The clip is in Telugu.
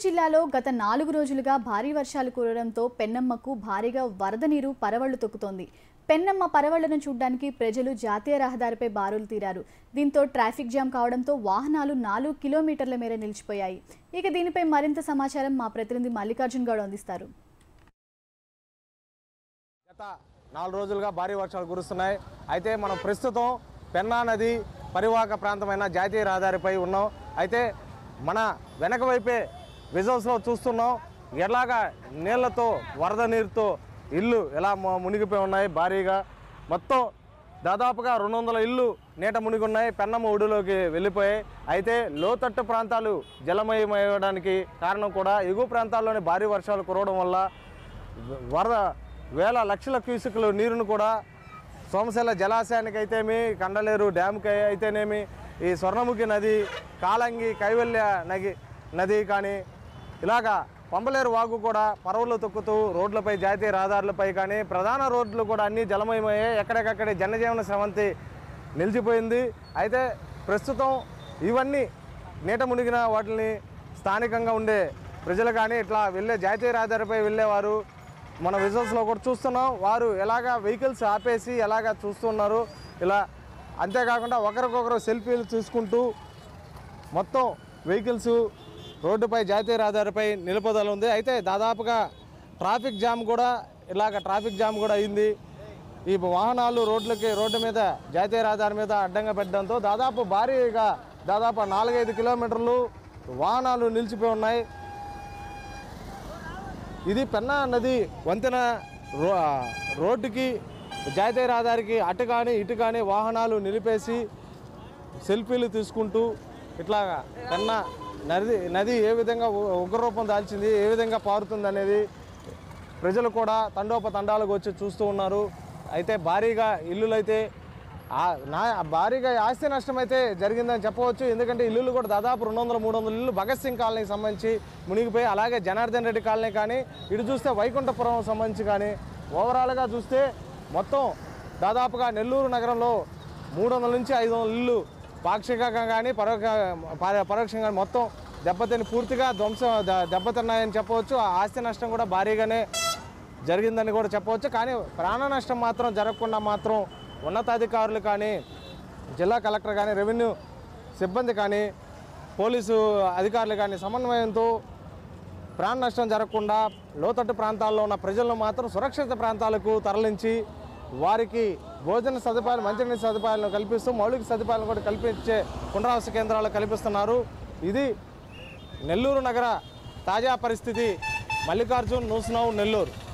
జిల్లాలో గత నాలుగు రోజులుగా భారీ వర్షాలు కురవడంతో పెన్నమ్మకు భారీగా వరద నీరు పరవళ్లు తొక్కుతోంది పెన్నమ్మ పరవళ్లను చూడ్డానికి ప్రజలు జాతీయ రహదారిపై బారులు తీరారు దీంతో ట్రాఫిక్ జామ్ కావడంతో వాహనాలు నాలుగు కిలోమీటర్ల మేర నిలిచిపోయాయి ఇక దీనిపై మరింత సమాచారం మా ప్రతినిధి మల్లికార్జున్ గౌడ్ అందిస్తారు గత నాలుగు రోజులుగా భారీ వర్షాలు కురుస్తున్నాయి అయితే మనం ప్రస్తుతం పెన్నా నది పరివాహక ప్రాంతమైన జాతీయ రహదారిపై ఉన్నాం అయితే మన వెనక వైపే విజువల్స్లో చూస్తున్నాం ఎలాగా నీళ్లతో వరద నీరుతో ఇల్లు ఎలా ము- మునిగిపోయి ఉన్నాయి భారీగా మొత్తం దాదాపుగా రెండు వందల ఇల్లు నీట మునిగి ఉన్నాయి పెన్నమ్మ ఒడిలోకి వెళ్ళిపోయాయి అయితే లోతట్టు ప్రాంతాలు జలమయమయ్యడానికి కారణం కూడా ఎగువ ప్రాంతాల్లోని భారీ వర్షాలు కురవడం వల్ల వరద వేల లక్షల క్యూసెక్లు నీరును కూడా సోమశిల జలాశయానికి అయితేమి కండలేరు డ్యామ్కి అయితేనేమి ఈ స్వర్ణముఖి నది కాలంగి కైవల్య నది నది కానీ ఇలాగా పంపలేరు వాగు కూడా పరవలు తొక్కుతూ రోడ్లపై జాతీయ రహదారులపై కానీ ప్రధాన రోడ్లు కూడా అన్నీ జలమయమయ్యాయి ఎక్కడికక్కడే జనజీవన స్రవంతి నిలిచిపోయింది అయితే ప్రస్తుతం ఇవన్నీ నీట మునిగిన వాటిని స్థానికంగా ఉండే ప్రజలు కానీ ఇట్లా వెళ్ళే జాతీయ రహదారిపై వెళ్ళేవారు మన విజువల్స్లో కూడా చూస్తున్నాం వారు ఎలాగ వెహికల్స్ ఆపేసి ఎలాగ చూస్తున్నారు ఇలా అంతేకాకుండా ఒకరికొకరు సెల్ఫీలు తీసుకుంటూ మొత్తం వెహికల్స్ రోడ్డుపై జాతీయ రహదారిపై నిలుపుదల ఉంది అయితే దాదాపుగా ట్రాఫిక్ జామ్ కూడా ఇలాగ ట్రాఫిక్ జామ్ కూడా అయింది ఈ వాహనాలు రోడ్లకి రోడ్డు మీద జాతీయ రహదారి మీద అడ్డంగా పెట్టడంతో దాదాపు భారీగా దాదాపు నాలుగైదు కిలోమీటర్లు వాహనాలు నిలిచిపోయి ఉన్నాయి ఇది పెన్నా నది వంతెన రో రోడ్డుకి జాతీయ రహదారికి అటు కానీ ఇటు కానీ వాహనాలు నిలిపేసి సెల్ఫీలు తీసుకుంటూ ఇట్లా పెన్నా నది నది ఏ విధంగా ఉ- ఉగ్రరూపం దాల్చింది ఏ విధంగా పారుతుంది అనేది ప్రజలు కూడా తండోపతండాలకు వచ్చి చూస్తూ ఉన్నారు అయితే భారీగా ఇల్లులు అయితే ఆ- నా భారీగా ఆస్తి నష్టం అయితే జరిగిందని చెప్పవచ్చు ఎందుకంటే ఇల్లులు కూడా దాదాపు రెండు వందల మూడు వందల ఇల్లు భగత్ సింగ్ కాలనీకి సంబంధించి మునిగిపోయి అలాగే జనార్దన్ రెడ్డి కాలనీ కానీ ఇటు చూస్తే వైకుంఠపురం సంబంధించి కానీ ఓవరాల్గా చూస్తే మొత్తం దాదాపుగా నెల్లూరు నగరంలో మూడు వందల నుంచి ఐదు వందల ఇల్లు పాక్షికంగా కానీ పరోక్ష పర- పరోక్షంగా కానీ మొత్తం దెబ్బతిని పూర్తిగా ధ్వంసం ద- దెబ్బతిన్నాయని చెప్పవచ్చు ఆ ఆస్తి నష్టం కూడా భారీగానే జరిగిందని కూడా చెప్పవచ్చు కానీ ప్రాణ నష్టం మాత్రం జరగకుండా మాత్రం ఉన్నతాధికారులు కానీ జిల్లా కలెక్టర్ కానీ రెవెన్యూ సిబ్బంది కానీ పోలీసు అధికారులు కానీ సమన్వయంతో ప్రాణ నష్టం జరగకుండా లోతట్టు ప్రాంతాల్లో ఉన్న ప్రజలను మాత్రం సురక్షిత ప్రాంతాలకు తరలించి వారికి భోజన సదుపాయాలు మంచినీటి సదుపాయాలను కల్పిస్తూ మౌలిక సదుపాయాలను కూడా కల్పించే పునరావాస కేంద్రాలు కల్పిస్తున్నారు ఇది నెల్లూరు నగర తాజా పరిస్థితి మల్లికార్జున్ న్యూస్ నౌ నెల్లూరు